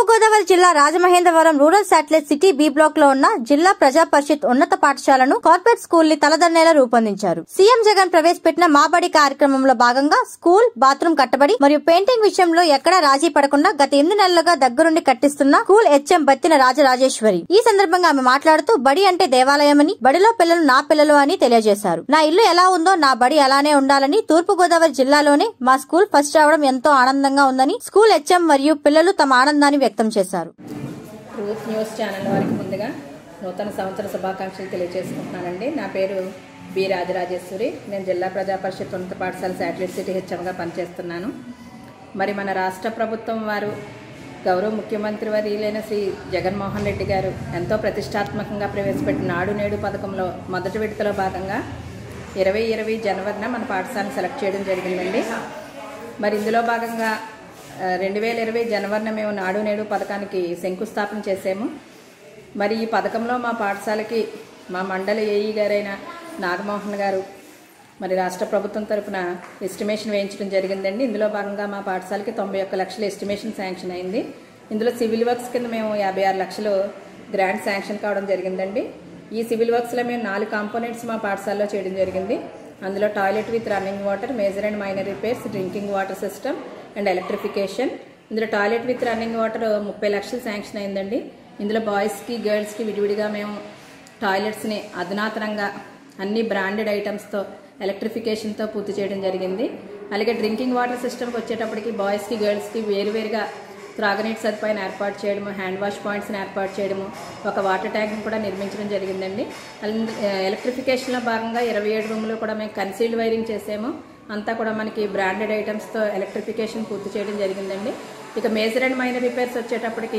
తూర్పుగోదావరి జిల్లా Rajamahendravaram rural satellite city B block లో ఉన్న జిల్లా ప్రజా పరిషత్ ఉన్నత పాఠశాలను కార్పొరేట్ స్కూల్ ని తలదన్నేలా రూపొందించారు సీఎం జగన్ ప్రవేశపెట్టిన మాబడి కార్యక్రమంలో భాగంగా స్కూల్ బాత్రూమ్ కట్టబడి మరియు పెయింటింగ్ విషయంలో ఎక్కడా రాజీ పడకుండా గత ఎనిమిది నెలలుగా దగ్గరుండి కట్టిస్తున్న స్కూల్ హెచ్ఎం బత్తిన రాజరాజేశ్వరి ఈ సందర్భంగా ఆమె మాట్లాడుతూ బడి అంటే దేవాలయమని బడిలో పిల్లలు నా పిల్లలు అని తెలియజేశారు నా ఇల్లు ఎలా ఉందో నా బడి అలానే ఉండాలని తూర్పుగోదావరి జిల్లాలోనే మా స్కూల్ ఫస్ట్ రావడం ఎంతో ఆనందంగా ఉందని స్కూల్ హెచ్ఎం మరియు పిల్లలు తమ ఆనందాన్ని వ్యక్తం చేశారు ట్రూత్ న్యూస్ ఛానల్ వారికి ముందుగా నూతన సంవత్సర శుభాకాంక్షలు తెలియజేసుకుంటున్నానండి నా పేరు బి రాజరాజేశ్వరి నేను జిల్లా ప్రజా పరిషత్ ఉన్నత పాఠశాల శాటిలైట్ సిటీ హెచ్ఎంగా పనిచేస్తున్నాను మరి మన రాష్ట్ర ప్రభుత్వం వారు గౌరవ ముఖ్యమంత్రి వర్యులైన శ్రీ జగన్మోహన్ రెడ్డి గారు ఎంతో ప్రతిష్టాత్మకంగా ప్రవేశపెట్టిన నాడు నేడు పథకంలో మొదటి విడతలో భాగంగా ఇరవై ఇరవై జనవరిన మన పాఠశాలను సెలెక్ట్ చేయడం జరిగిందండి మరి ఇందులో భాగంగా ఆ, రెండు వేల ఇరవై జనవరిన మేము నాడు నేడు పథకానికి శంకుస్థాపన చేసాము మరి ఈ పథకంలో మా పాఠశాలకి మా మండలి ఏఈ గారైన నాగమోహన్ గారు మరి రాష్ట్ర ప్రభుత్వం తరపున ఎస్టిమేషన్ వేయించడం జరిగిందండి ఇందులో భాగంగా మా పాఠశాలకి తొంభై ఒక్క లక్షల ఎస్టిమేషన్ శాంక్షన్ అయింది ఇందులో సివిల్ వర్క్స్ కింద మేము యాభై ఆరు లక్షలు గ్రాంట్ శాంక్షన్ కావడం జరిగిందండి ఈ సివిల్ వర్క్స్లో మేము నాలుగు కాంపోనెంట్స్ మా పాఠశాలలో చేయడం జరిగింది అందులో toilet with running water major and minor repairs drinking water system and electrification ఇందులో టాయిలెట్ విత్ రన్నింగ్ వాటర్ ముప్పై లక్షలు శాంక్షన్ అయిందండి ఇందులో బాయ్స్కి గర్ల్స్కి విడివిడిగా మేము టాయిలెట్స్ని అధునాతనంగా అన్ని బ్రాండెడ్ ఐటమ్స్తో ఎలక్ట్రిఫికేషన్తో పూర్తి చేయడం జరిగింది అలాగే డ్రింకింగ్ వాటర్ సిస్టమ్కి వచ్చేటప్పటికి బాయ్స్కి గర్ల్స్కి వేరువేరుగా త్రాగునీటి సదుపాయాన్ని ఏర్పాటు చేయడము హ్యాండ్ వాష్ పాయింట్స్ని ఏర్పాటు చేయడము ఒక వాటర్ ట్యాంక్ని కూడా నిర్మించడం జరిగిందండి అల్- ఎలక్ట్రిఫికేషన్లో భాగంగా ఇరవై ఏడు రూమ్లో కూడా మేము కన్సీల్డ్ వైరింగ్ చేసాము అంతా కూడా మనకి బ్రాండెడ్ ఐటమ్స్తో ఎలక్ట్రిఫికేషన్ పూర్తి చేయడం జరిగిందండి ఇక మేజర్ అండ్ మైనర్ రిపేర్స్ వచ్చేటప్పటికి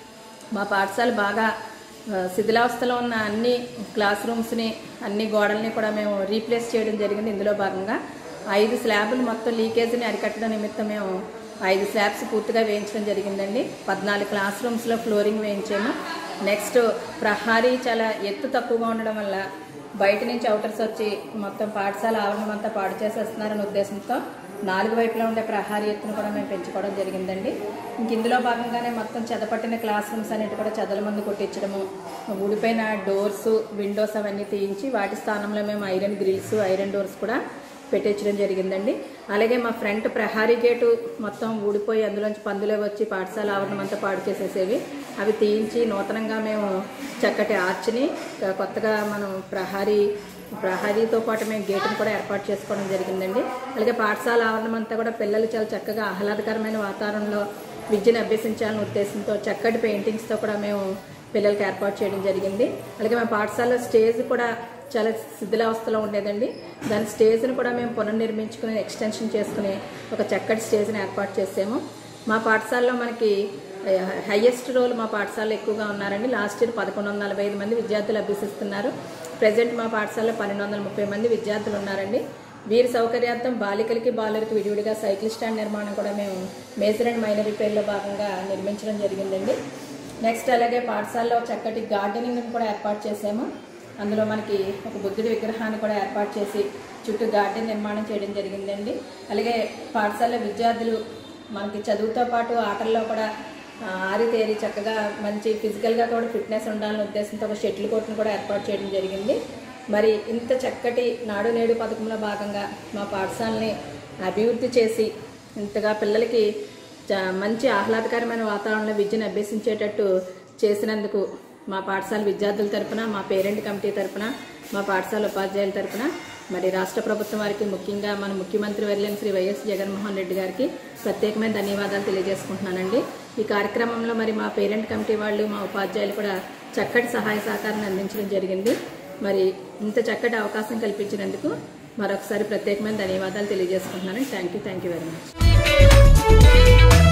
మా పాఠశాల బాగా ఆ, శిథిలావస్థలో ఉన్న అన్ని క్లాస్ రూమ్స్ని అన్ని గోడల్ని కూడా మేము రీప్లేస్ చేయడం జరిగింది ఇందులో భాగంగా ఐదు స్లాబులు మొత్తం లీకేజ్ని అరికట్టడం నిమిత్తం మేము ఐదు స్లాబ్స్ పూర్తిగా వేయించడం జరిగిందండి పద్నాలుగు క్లాస్ రూమ్స్లో ఫ్లోరింగ్ వేయించాము నెక్స్ట్ ప్రహారీ చాలా ఎత్తు తక్కువగా ఉండడం వల్ల బయట నుంచి అవుటర్స్ వచ్చి మొత్తం పాఠశాల ఆవరణం అంతా పాడు చేసేస్తున్నారనే ఉద్దేశంతో నాలుగు వైపులా ఉండే ప్రహారీ ఎత్తును కూడా మేము పెంచుకోవడం జరిగిందండి ఇంక ఇందులో భాగంగానే మొత్తం చెదపట్టిన క్లాస్ రూమ్స్ అన్నిటి కూడా చెదల మందు కొట్టించడము ఊడిపోయిన డోర్స్ విండోస్ అవన్నీ తీయించి వాటి స్థానంలో మేము ఐరన్ గ్రిల్స్ ఐరన్ డోర్స్ కూడా పెట్టించడం జరిగిందండి అలాగే మా ఫ్రంట్ ప్రహారీ గేటు మొత్తం ఊడిపోయి అందులోంచి పందులే వచ్చి పాఠశాల ఆవరణం అంతా పాడు చేసేసేవి అవి తీయించి నూతనంగా మేము చక్కటి ఆర్చ్ని ఇంకా కొత్తగా మనం ప్రహారీ ప్రహారీతో పాటు మేము గేటును కూడా ఏర్పాటు చేసుకోవడం జరిగిందండి అలాగే పాఠశాల ఆవరణం అంతా కూడా పిల్లలు చాలా చక్కగా ఆహ్లాదకరమైన వాతావరణంలో విద్యను అభ్యసించాలనే ఉద్దేశంతో చక్కటి పెయింటింగ్స్తో కూడా మేము పిల్లలకి ఏర్పాటు చేయడం జరిగింది అలాగే మా పాఠశాలలో స్టేజ్ కూడా చాలా శిథిలావస్థలో ఉండేదండి దాని స్టేజ్ని కూడా మేము పునర్నిర్మించుకుని ఎక్స్టెన్షన్ చేసుకుని ఒక చక్కటి స్టేజ్ని ఏర్పాటు చేసాము మా పాఠశాలలో మనకి హైయెస్ట్ రోల్ మా పాఠశాలలో ఎక్కువగా ఉన్నారండి లాస్ట్ ఇయర్ పదకొండు వందల నలభై ఐదు మంది విద్యార్థులు అభ్యసిస్తున్నారు ప్రజెంట్ మా పాఠశాలలో పన్నెండు వందల ముప్పై మంది విద్యార్థులు ఉన్నారండి వీరి సౌకర్యార్థం బాలికలకి బాలులకి విడివిడిగా సైకిల్ స్టాండ్ నిర్మాణం కూడా మేము మేజర్ అండ్ మైనర్ రిపేర్లో భాగంగా నిర్మించడం జరిగిందండి నెక్స్ట్ అలాగే పాఠశాలలో చక్కటి గార్డెనింగ్ కూడా ఏర్పాటు చేసాము అందులో మనకి ఒక బుద్ధుడి విగ్రహాన్ని కూడా ఏర్పాటు చేసి చుట్టూ గార్డెన్ నిర్మాణం చేయడం జరిగిందండి అలాగే పాఠశాల విద్యార్థులు మనకి చదువుతో పాటు ఆటల్లో కూడా ఆ, ఆరితేరి చక్కగా మంచి ఫిజికల్గా కూడా ఫిట్నెస్ ఉండాలనే ఉద్దేశంతో ఒక షటిల్ కోర్టును కూడా ఏర్పాటు చేయడం జరిగింది మరి ఇంత చక్కటి నాడు నేడు పథకంలో భాగంగా మా పాఠశాలని అభివృద్ధి చేసి ఇంతగా పిల్లలకి చ- మంచి ఆహ్లాదకరమైన వాతావరణంలో విద్యను అభ్యసించేటట్టు చేసినందుకు మా పాఠశాల విద్యార్థుల తరపున మా పేరెంట్ కమిటీ తరపున మా పాఠశాల ఉపాధ్యాయుల తరపున మరి రాష్ట్ర ప్రభుత్వం వారికి ముఖ్యంగా మన ముఖ్యమంత్రి వర్యులైన శ్రీ వైఎస్ జగన్మోహన్ రెడ్డి గారికి ప్రత్యేకమైన ధన్యవాదాలు తెలియజేసుకుంటున్నానండి ఈ కార్యక్రమంలో మరి మా పేరెంట్ కమిటీ వాళ్ళు మా ఉపాధ్యాయులు కూడా చక్కటి సహాయ సహకారాన్ని అందించడం జరిగింది మరి ఇంత చక్కటి అవకాశం కల్పించినందుకు మరొకసారి ప్రత్యేకమైన ధన్యవాదాలు తెలియజేసుకుంటున్నాను thank you thank you very much